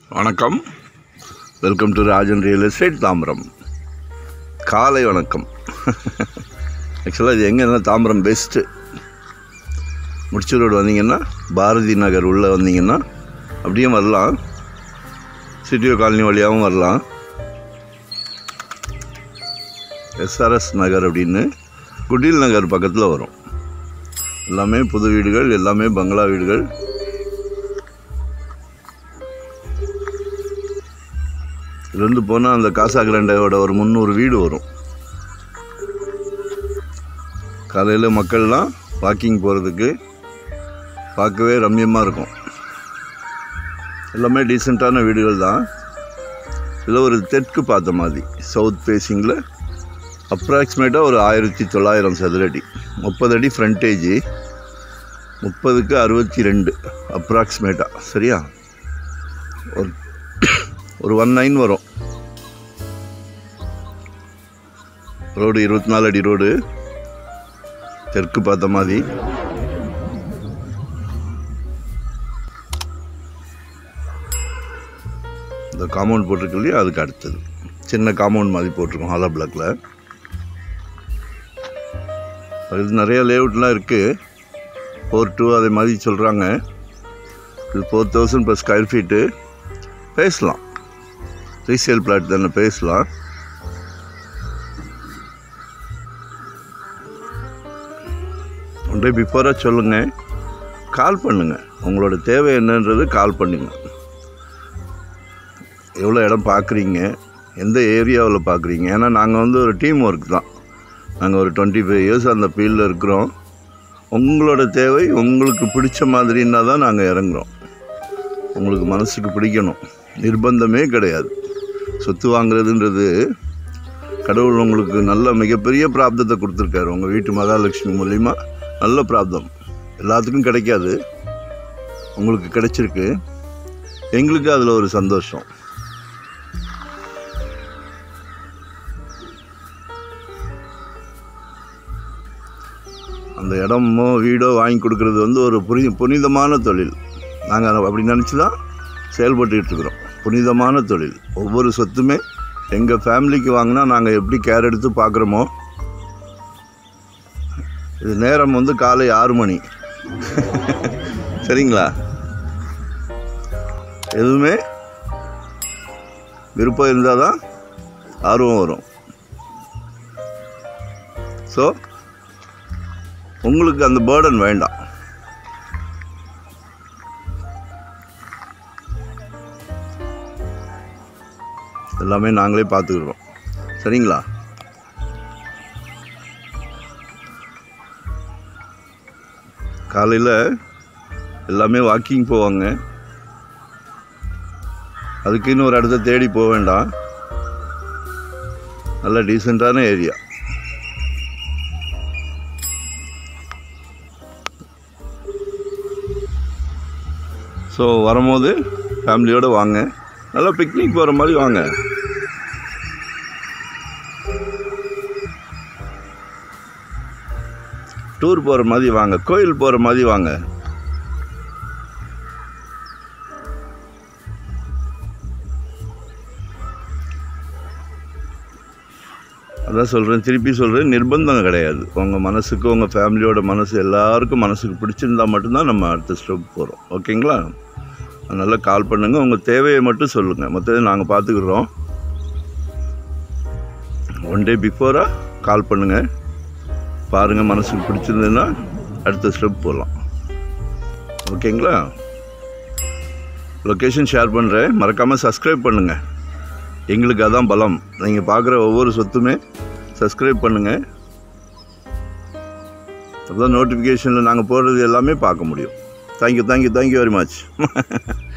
வணக்கம் welcome to Rajan real estate Tambaram காலை வணக்கம் ஆக்சுவலாக இது எங்கன்னா தாம்பரம் பெஸ்ட்டு முடிச்சு ரோடு வந்தீங்கன்னா பாரதி நகர் உள்ளே வந்தீங்கன்னா அப்படியே வரலாம் சிட்டியோ காலனி வழியாகவும் வரலாம் எஸ்ஆர்எஸ் நகர் அப்படின்னு குடில் நகர் பக்கத்தில் வரும் எல்லாமே புது வீடுகள் எல்லாமே பங்களா வீடுகள் இதுலேருந்து போனால் அந்த காசா கிராண்டாவோட ஒரு முந்நூறு வீடு வரும் காலையில் மக்கள்லாம் வாக்கிங் போகிறதுக்கு பார்க்கவே ரம்மியமாக இருக்கும் எல்லாமே டீசெண்டான வீடுகள் தான் இதில் ஒரு தெற்கு பார்த்த மாதிரி சவுத் ஃபேஸிங்கில் அப்ராக்சிமேட்டாக ஒரு ஆயிரத்தி தொள்ளாயிரம் சதுரடி முப்பது அடி ஃப்ரண்டேஜ் முப்பதுக்கு அறுபத்தி ரெண்டு அப்ராக்சிமேட்டாக சரியா ஒரு ஒரு ஒன் நைன் வரும் ரோடு இருபத்தி நாலு அடி ரோடு தெற்கு பார்த்த மாதிரி இந்த காம்பவுண்ட் போட்டிருக்கு இல்லையா அதுக்கு அடுத்தது சின்ன காம்பவுண்ட் மாதிரி போட்டிருக்கோம் ஹாலா பிளாக்ல இது நிறைய லேஅவுட்லாம் இருக்குது ஃபோர் டூ அதே மாதிரி சொல்கிறாங்க இது four thousand plus square feet பேசலாம் ரீசேல் பிளாட் தானே பேசலாம் ஒன் டே பிஃபோராக சொல்லுங்கள் கால் பண்ணுங்கள் உங்களோட தேவை என்னன்றது கால் பண்ணுங்க எவ்வளோ இடம் பார்க்குறீங்க எந்த ஏரியாவில் பார்க்குறீங்க ஏன்னா நாங்கள் வந்து ஒரு டீம் ஒர்க் தான் நாங்கள் ஒரு டுவெண்ட்டி ஃபைவ் இயர்ஸ் அந்த ஃபீல்டில் இருக்கிறோம் உங்களோட தேவை உங்களுக்கு பிடிச்ச மாதிரின்னா தான் நாங்கள் இறங்குறோம் உங்களுக்கு மனசுக்கு பிடிக்கணும் நிர்பந்தமே கிடையாது சொத்து வாங்குறதுன்றது கடவுள் உங்களுக்கு நல்ல மிகப்பெரிய பிராப்தத்தை கொடுத்துருக்காரு உங்கள் வீட்டு மகாலட்சுமி மூலிமா நல்ல பிராப்தம் எல்லாத்துக்கும் கிடைக்காது உங்களுக்கு கிடைச்சிருக்கு எங்களுக்கு அதில் ஒரு சந்தோஷம் அந்த இடமோ வீடோ வாங்கி கொடுக்கறது வந்து ஒரு புனி புனிதமான தொழில் நாங்கள் அப்படி நினச்சி தான் செயல்பட்டுக்கிட்டு இருக்கிறோம் புனிதமான தொழில் ஒவ்வொரு சொத்துமே எங்கள் ஃபேமிலிக்கு வாங்கினா நாங்கள் எப்படி கேர் எடுத்து பார்க்குறோமோ இது நேரம் வந்து காலை ஆறு மணி சரிங்களா எதுவுமே விருப்பம் இருந்தால் தான் ஆர்வம் வரும் ஸோ உங்களுக்கு அந்த பேர்டன் வேண்டாம் எல்லாமே நாங்களே பார்த்துக்கிறோம் சரிங்களா காலையில் எல்லாமே வாக்கிங் போவாங்க அதுக்குன்னு ஒரு இடத்த தேடி போக வேண்டாம் நல்ல டீசெண்டான ஏரியா ஸோ வரும்போது ஃபேமிலியோடு வாங்க நல்லா பிக்னிக் போகிற மாதிரி வாங்க டூர் போகிற மாதிரி வாங்க கோயில் போகிற மாதிரி வாங்க அதான் சொல்கிறேன் திருப்பி சொல்கிறேன் நிர்பந்தம் கிடையாது உங்கள் மனசுக்கு உங்கள் ஃபேமிலியோட மனசு எல்லாருக்கும் மனசுக்கு பிடிச்சிருந்தா மட்டும்தான் நம்ம அடுத்த ஸ்டெப் போகிறோம் ஓகேங்களா அதனால் கால் பண்ணுங்கள் உங்கள் தேவையை மட்டும் சொல்லுங்கள் மற்றது நாங்கள் பார்த்துக்குறோம் ஒன் டே பிஃபோராக கால் பண்ணுங்கள் பாருங்கள் மனசுக்கு பிடிச்சிருந்ததுன்னா அடுத்த ஸ்டெப் போகலாம் ஓகேங்களா லொக்கேஷன் ஷேர் பண்ணுறேன் மறக்காமல் சப்ஸ்கிரைப் பண்ணுங்கள் எங்களுக்கு அதான் பலம் நீங்கள் பார்க்குற ஒவ்வொரு சொத்துமே சப்ஸ்கிரைப் பண்ணுங்கள் அப்போ நோட்டிஃபிகேஷனில் நாங்கள் போடுறது எல்லாமே பார்க்க முடியும் thank you thank you thank you very much